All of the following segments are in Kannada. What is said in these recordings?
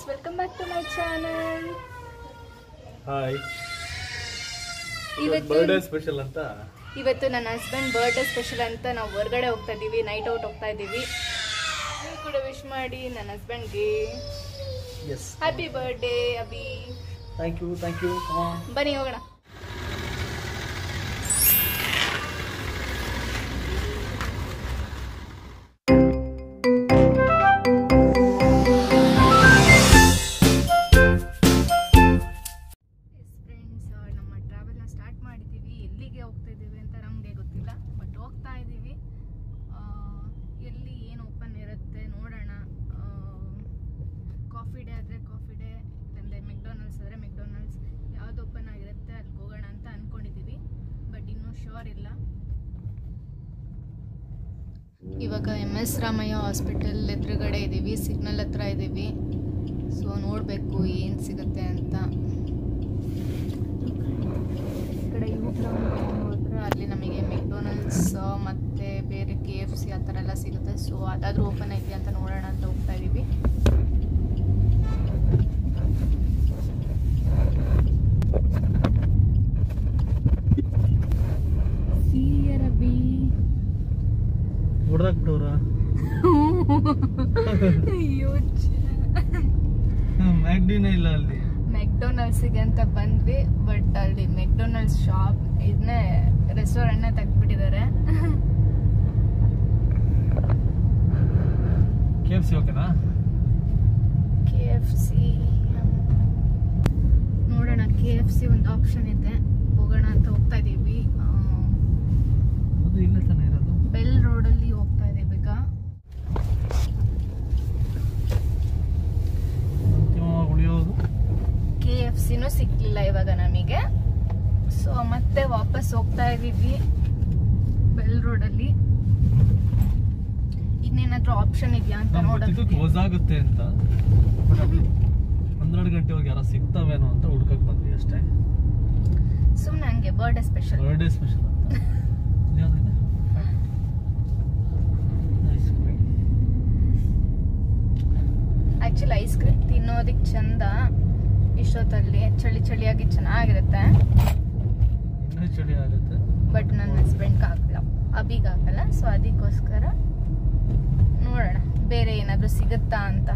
welcome back to my channel hi ಇವತ್ತು ಬರ್ಡೇ ಸ್ಪೆಷಲ್ ಅಂತ ಇವತ್ತು ನನ್ನ ಹಸ್ಬೆಂಡ್ ಬರ್ಡೇ ಸ್ಪೆಷಲ್ ಅಂತ ನಾವು ಹೊರಗಡೆ ಹೋಗ್ತಾ ಇದ್ದೀವಿ ನೈಟ್ ಔಟ್ ಹೋಗ್ತಾ ಇದ್ದೀವಿ ನೀವು ಕೂಡ ವಿಶ್ ಮಾಡಿ ನನ್ನ ಹಸ್ಬೆಂಡ್ಗೆ yes happy birthday Abhi thank you thank you ಬನ್ನಿ ಹೋಗೋಣ ಫ್ರೆಂಡ್ಸ್ ನಮ್ಮ ಟ್ರಾವೆಲ್ನ ಸ್ಟಾರ್ಟ್ ಮಾಡಿದ್ದೀವಿ ಎಲ್ಲಿಗೆ ಹೋಗ್ತಾ ಇದ್ದೀವಿ ಅಂತ ನಮಗೆ ಗೊತ್ತಿಲ್ಲ ಬಟ್ ಹೋಗ್ತಾ ಇದ್ದೀವಿ ಆ, ಎಲ್ಲಿ ಏನು ಓಪನ್ ಇರುತ್ತೆ ನೋಡೋಣ ಕಾಫಿ ಡೇ ಆದರೆ ಕಾಫಿ ಡೇ ಇಲ್ಲಂದರೆ ಮೆಕ್ಡೊನಲ್ಡ್ಸ್ ಆದರೆ ಮೆಕ್ಡೊನಲ್ಡ್ಸ್ ಯಾವ್ದು ಓಪನ್ ಆಗಿರುತ್ತೆ ಅಲ್ಲಿಗೆ ಹೋಗೋಣ ಅಂತ ಅಂದ್ಕೊಂಡಿದ್ದೀವಿ ಬಟ್ ಇನ್ನೂ ಶೋರ್ ಇಲ್ಲ ಇವಾಗ ಎಮ್ ಎಸ್ ರಾಮಯ್ಯ ಹಾಸ್ಪಿಟಲ್ ಎದುರುಗಡೆ ಇದ್ದೀವಿ ಸಿಗ್ನಲ್ ಹತ್ರ ಇದ್ದೀವಿ ಸೊ ನೋಡಬೇಕು ಏನು ಸಿಗುತ್ತೆ ಅಂತ ಈ ಕಡೆ ಯು ಟರ್ನ್ ಹೋದ್ರೆ ಅಲ್ಲಿ ನಮಗೆ ಮೆಕ್ಡೊನಲ್ಡ್ಸ್ ಮತ್ತು ಬೇರೆ ಕೆ ಎಫ್ ಸಿ ಆ ಥರ ಎಲ್ಲ ಸಿಗುತ್ತೆ ಸೊ ಅದಾದರೂ ಓಪನ್ ಐತಿ ಅಂತ ನೋಡೋಣ ಅಂತ ಹೋಗ್ತಾ ಇದ್ದೀವಿ ಸೀಯರಬಿ ಹೊಡೆದಾಕ್ಬಿಟ್ಟವ್ರ ಅಯ್ಯೋ ಮ್ಯಾಗ್ಡಿನೇ ಇಲ್ಲ ಅಲ್ಲಿ ಮೆಕ್ಡೊನಲ್ಡ್ಸಿಗೆ ಅಂತ ಬಂದ್ವಿ ಬಟ್ ಅಲ್ಲಿ ಮೆಕ್ಡೊನಲ್ಡ್ಸ್ ಶಾಪ್ ಇದನ್ನೇ ರೆಸ್ಟೋರೆಂಟ್ನೇ ತೆಗ್ದ್ಬಿಟ್ಟಿದ್ದಾರೆ ಕೆ ಎಫ್ ಸಿ ಓಕೆನಾ ಕೆ ಎಫ್ ಸಿ ನೋಡೋಣ ಕೆ ಎಫ್ ಸಿ ಒಂದು ಆಪ್ಷನ್ ಇದೆ ಹೋಗೋಣ ಅಂತ ಹೋಗ್ತಾ ಇದ್ದೀವಿ ಅದು ಇಲ್ಲೇ ತಾನೇ ಇರೋದು ಬೆಲ್ ರೋಡಲ್ಲಿ ಹೋಗ್ತಾ ಇದ್ದೀವಿ ಈಗ ಅಂತಿಮವಾಗಿ ಉಳಿಯೋದು ಕೆ ಎಫ್ ಸಿನೂ ಸಿಕ್ಲಿಲ್ಲ ಇವಾಗ ನಮಗೆ ಸೊ ಮತ್ತೆ ವಾಪಸ್ ಹೋಗ್ತಾ ಇದ್ದೀವಿ ಬೆಲ್ ರೋಡಲ್ಲಿ ಇನ್ನೇನಾದ್ರೂ ಆಪ್ಷನ್ ಇದೆಯಾ ಅಂತ ನಮ್ಗೆ ಗೊತ್ತಿದ್ದು ನೋಡೋದು ಕ್ಲೋಸ್ ಆಗುತ್ತೆ ಅಂತ ಬಟ್ ಅದು ಹನ್ನೆರಡು ಗಂಟೆವರೆಗೆ ಯಾರೋ ಸಿಗ್ತಾವೇನೋ ಅಂತ ಹುಡ್ಕಕ್ ಬಂದ್ವಿ ಅಷ್ಟೇ ಸುಮ್ಮನೆ ಹಂಗೆ ಬರ್ಡೇ ಸ್ಪೆಷಲ್ ಬರ್ಡೇ ಸ್ಪೆಷಲ್ ಅಂತ ಯಾವ್ದಿದೆ ice cream actually ice cream ತಿನ್ನೋದಕ್ಕೆ ಚಂದ ಇಷ್ಟೊತ್ತಲ್ಲಿ ಚಳಿ ಚಳಿಯಾಗಿ ಚೆನ್ನಾಗಿರುತ್ತೆ ಇನ್ನೂ ಚಳಿ ಆಗುತ್ತೆ ಬಟ್ ನನ್ನ ಹಸ್ಬೆಂಡ್ಗೆ ಆಗಲ್ಲ ಅಬಿಗೆ ಆಗಲ್ಲ ಸೊ ಅದಕ್ಕೋಸ್ಕರ ನೋಡೋಣ ಬೇರೆ ಏನಾದರೂ ಸಿಗುತ್ತಾ ಅಂತ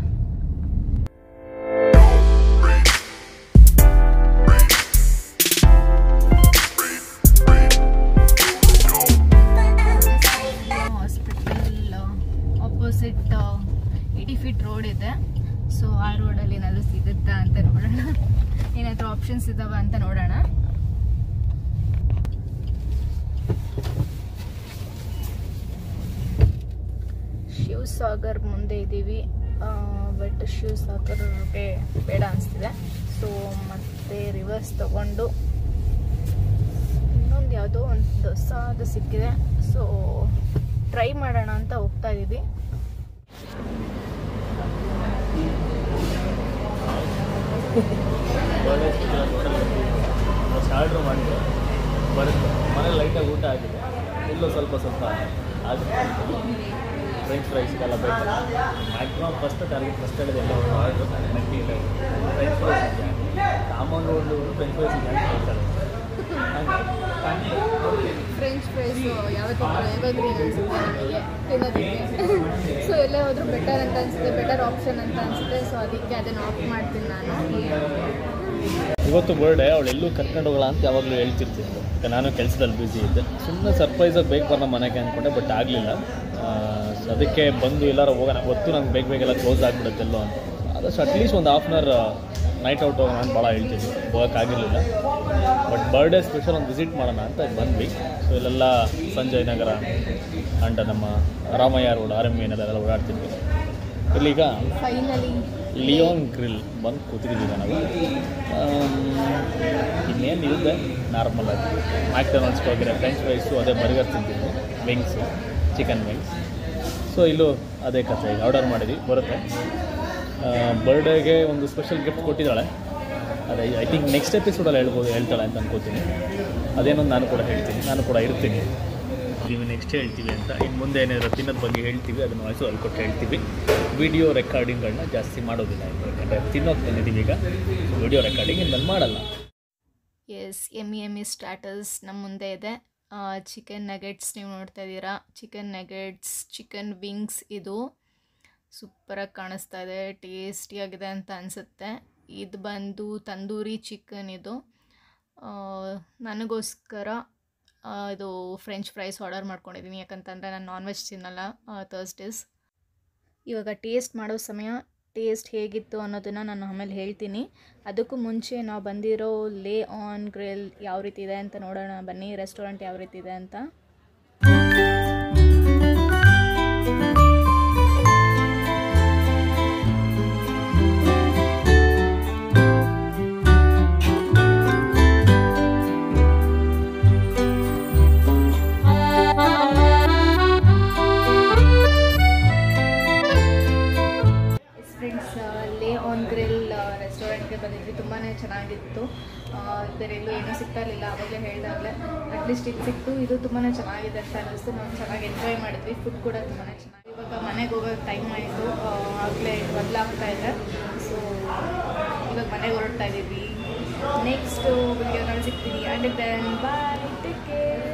hospital opposite eighty feet road ಇದೆ ಸೊ ಆ ರೋಡಲ್ಲಿ ಏನಾದರೂ ಸಿಗುತ್ತಾ ಅಂತ ನೋಡೋಣ ಏನಾದರೂ ಆಪ್ಷನ್ಸ್ ಇದಾವ ಅಂತ ನೋಡೋಣ ಶಿವಸಾಗರ್ ಮುಂದೆ ಇದ್ದೀವಿ ಬಟ್ ಶಿವಸಾಗರ್ಗೆ ಬೇಡ ಅನಿಸ್ತಿದೆ ಸೊ ಮತ್ತೆ ರಿವರ್ಸ್ ತಗೊಂಡು ಇನ್ನೊಂದು ಯಾವುದೋ ಒಂದು ಹೊಸದು ಸಿಕ್ಕಿದೆ ಸೊ ಟ್ರೈ ಮಾಡೋಣ ಅಂತ ಹೋಗ್ತಾ ಇದ್ದೀವಿ ಬರ್ಡೇ ಸ್ಪೆಷಲ್ ಆರ್ಡ್ರ್ ಮಾಡಿದೆ ಬರುತ್ತೆ ಮನೇಲಿ ಲೈಟಾಗಿ ಊಟ ಆಗಿದೆ ಇಲ್ಲೂ ಸ್ವಲ್ಪ ಸ್ವಲ್ಪ ಆಗುತ್ತೆ ಫ್ರೆಂಚ್ ಫ್ರೈಸ್ಗೆಲ್ಲ ಬೇಕು ಮ್ಯಾಕ್ಸಿಮಮ್ ಫಸ್ಟ್ ಟಾರ್ಗೆಟ್ ಫಸ್ಟ್ ಹೇಳಿದೆ ಎಲ್ಲ ಆರ್ಡ್ರು ನೈಂಟಿ ಫ್ರೆಂಚ್ ಫ್ರೈಸ್ ಇದೆ ಕಾಮನ್ ಒಂದು ಫ್ರೆಂಚ್ ಫ್ರೈಸ್ ಇದೆ ಅಂತ ಹೇಳ್ತಾರೆ ಫ್ರೆಂಚ್ ಫ್ರೈಸ್ ಯಾವತ್ತೂ ಎವರ್ಗ್ರೀನ್ ಅನಿಸುತ್ತೆ ನನಗೆ ತಿನ್ನೋದಕ್ಕೆ ಸೊ ಎಲ್ಲೇ ಹೋದರೂ ಬೆಟರ್ ಅಂತ ಅನಿಸುತ್ತೆ ಬೆಟರ್ ಆಪ್ಷನ್ ಅಂತ ಅನಿಸುತ್ತೆ ಸೊ ಅದಕ್ಕೆ ಅದನ್ನು ಆಫ್ ಮಾಡ್ತೀನಿ ನಾನು ಇವತ್ತು ಬರ್ಡೇ ಅವಳು ಎಲ್ಲೂ ಕರ್ಕೊಂಡು ಹೋಗೋಣ ಅಂತ ಯಾವಾಗಲೂ ಹೇಳ್ತಿರ್ತಿದ್ಲು ಯಾಕೆ ನಾನು ಕೆಲಸದಲ್ಲಿ ಬ್ಯುಸಿ ಇದ್ದೆ ಸುಮ್ಮನೆ ಸರ್ಪ್ರೈಸಾಗಿ ಬೇಗ ಬರೋಣ ಮನೆಗೆ ಅಂದ್ಕೊಂಡೆ ಬಟ್ ಆಗಲಿಲ್ಲ ಅದಕ್ಕೆ ಬಂದು ಎಲ್ಲರೂ ಹೋಗೋಣ ಗೊತ್ತು ನಂಗೆ ಬೇಗ ಬೇಗೆಲ್ಲ ಕ್ಲೋಸ್ ಆಗಿಬಿಡುತ್ತೆಲ್ಲೋ ಅಂತ ಆದಷ್ಟು ಅಟ್ಲೀಸ್ಟ್ ಒಂದು half an hour night out ಹೋಗೋಣ ಅಂತ ಭಾಳ ಹೇಳ್ತಿದ್ವಿ ಹೋಗೋಕ್ಕಾಗಿರಲಿಲ್ಲ ಬಟ್ ಬರ್ಡೇ ಸ್ಪೆಷಲ್ ಒಂದು ವಿಸಿಟ್ ಮಾಡೋಣ ಅಂತ ಬಂದ್ವಿ ಸೊ ಇಲ್ಲೆಲ್ಲ ಸಂಜಯ್ ನಗರ ಅಂಡ್ ನಮ್ಮ ರಾಮಯ್ಯ ರೋಡ್ ಆರ್ ಎಮ್ ಏನಲ್ಲೆಲ್ಲ ಓಡಾಡ್ತಿದ್ವಿ ಇಲ್ಲೀಗ ಫೈನಲಿ ಲಿಯೋನ್ ಗ್ರಿಲ್ ಬಂದು ಕೂತಿದ್ದೀವಿ ನಾವು ಇನ್ನೇನು ಇದೆ ನಾರ್ಮಲ್ ಆಗಿ ಮ್ಯಾಕ್ಡೊನಾಲ್ಡ್ಸ್ಗೆ ಹೋಗಿರೋ ಫ್ರೆಂಚ್ ಫ್ರೈಸು ಅದೇ ಬರ್ಗರ್ ತಿಂತಿದ್ವಿ ವಿಂಗ್ಸು ಚಿಕನ್ ವಿಂಗ್ಸ್ ಸೊ ಇಲ್ಲೂ ಅದೇ ಕಥೆ ಈಗ ಆರ್ಡರ್ ಮಾಡಿದ್ವಿ ಬರುತ್ತೆ ಬರ್ಡೇಗೆ ಒಂದು ಸ್ಪೆಷಲ್ ಗಿಫ್ಟ್ ಕೊಟ್ಟಿದ್ದಾಳೆ ಅದೇ ಐ ಥಿಂಕ್ ನೆಕ್ಸ್ಟ್ ಎಪಿಸೋಡಲ್ಲಿ ಹೇಳ್ಬೋದು ಹೇಳ್ತಾಳೆ ಅಂತ ಅನ್ಕೋತೀನಿ ಅದೇನೊಂದು ನಾನು ಕೂಡ ಹೇಳ್ತೀನಿ ನಾನು ಕೂಡ ಇರ್ತೀನಿ ಹೇಳ್ತೀವಿ ನೆಕ್ಸ್ಟ್ ಹೇಳ್ತೀವಿ ಅಂತ ಇನ್ನು ಮುಂದೆ ಏನಾದರೂ ತಿನ್ನೋದ ಬಗ್ಗೆ ಹೇಳ್ತೀವಿ ಅದನ್ನು ವಾಯ್ಸು ಅಲ್ಲಿ ಕೊಟ್ಟು ಹೇಳ್ತೀವಿ ವಿಡಿಯೋ ರೆಕಾರ್ಡಿಂಗ್ಗಳನ್ನ ಜಾಸ್ತಿ ಮಾಡೋದಿಲ್ಲ ಇನ್ನು ಯಾಕಂದರೆ ತಿನ್ನೋಕೆ ಬಂದಿದ್ದೀವಿ ಈಗ ವಿಡಿಯೋ ರೆಕಾರ್ಡಿಂಗ್ ಇನ್ಮೇಲೆ ಮಾಡಲ್ಲ ಎಸ್ ಎಮ್ಮಿ ಎಮ್ಮಿ ಸ್ಟಾಟಸ್ ನಮ್ಮ ಮುಂದೆ ಇದೆ ಚಿಕನ್ ನಗೆಟ್ಸ್ ನೀವು ನೋಡ್ತಾ ಇದ್ದೀರಾ ಚಿಕನ್ ನಗೆಟ್ಸ್ ಚಿಕನ್ ವಿಂಗ್ಸ್ ಇದು ಸೂಪರಾಗಿ ಕಾಣಿಸ್ತಾ ಇದೆ ಟೇಸ್ಟಿಯಾಗಿದೆ ಅಂತ ಅನಿಸುತ್ತೆ ಇದು ಬಂದು ತಂದೂರಿ ಚಿಕನ್ ಇದು ಆ, ನನಗೋಸ್ಕರ ಆ, ಇದು ಫ್ರೆಂಚ್ ಫ್ರೈಸ್ ಆರ್ಡರ್ ಮಾಡ್ಕೊಂಡಿದ್ದೀನಿ ಯಾಕಂತಂದರೆ ನಾನು ನಾನ್ ವೆಜ್ ತಿನ್ನಲ್ಲ ಥರ್ಸ್ಡೇಸ್ ಇವಾಗ ಟೇಸ್ಟ್ ಮಾಡೋ ಸಮಯ ಟೇಸ್ಟ್ ಹೇಗಿತ್ತು ಅನ್ನೋದನ್ನು ನಾನು ಆಮೇಲೆ ಹೇಳ್ತೀನಿ ಅದಕ್ಕೂ ಮುಂಚೆ ನಾವು ಬಂದಿರೋ ಲೇ ಆನ್ ಗ್ರಿಲ್ ಯಾವ ರೀತಿ ಇದೆ ಅಂತ ನೋಡೋಣ ಬನ್ನಿ ರೆಸ್ಟೋರೆಂಟ್ ಯಾವ ರೀತಿ ಇದೆ ಅಂತ ಫ್ರೆಂಡ್ಸ್ ಲೇ ಆನ್ ಗ್ರಿಲ್ ರೆಸ್ಟೋರೆಂಟ್ಗೆ ಬಂದಿದ್ವಿ ತುಂಬಾ ಚೆನ್ನಾಗಿತ್ತು ಆ, ಬೇರೆ ಎಲ್ಲೂ ಏನೂ ಸಿಗ್ತಾ ಇರಲಿಲ್ಲ ಆವಾಗಲೇ ಹೇಳ್ದಾಗಲೇ ಅಟ್ಲೀಸ್ಟ್ ಇದು ಸಿಕ್ತು ಇದು ತುಂಬಾ ಚೆನ್ನಾಗಿದೆ ಅಂತ ಅನ್ನಿಸ್ತು ನಾವು ಚೆನ್ನಾಗಿ ಎಂಜಾಯ್ ಮಾಡಿದ್ವಿ ಫುಡ್ ಕೂಡ ತುಂಬಾ ಚೆನ್ನಾಗಿ ಇವಾಗ ಮನೆಗೆ ಹೋಗೋ ಟೈಮ್ ಆಯಿತು ಆಗಲೇ ಬದಲಾಗ್ತಾ ಇದೆ ಸೊ ಇವಾಗ ಮನೆಗೆ ಹೊರಡ್ತಾ ಇದ್ದೀವಿ ನೆಕ್ಸ್ಟ್ ವಿಡಿಯೋನಲ್ಲಿ ಸಿಗ್ತೀನಿ and then bye take care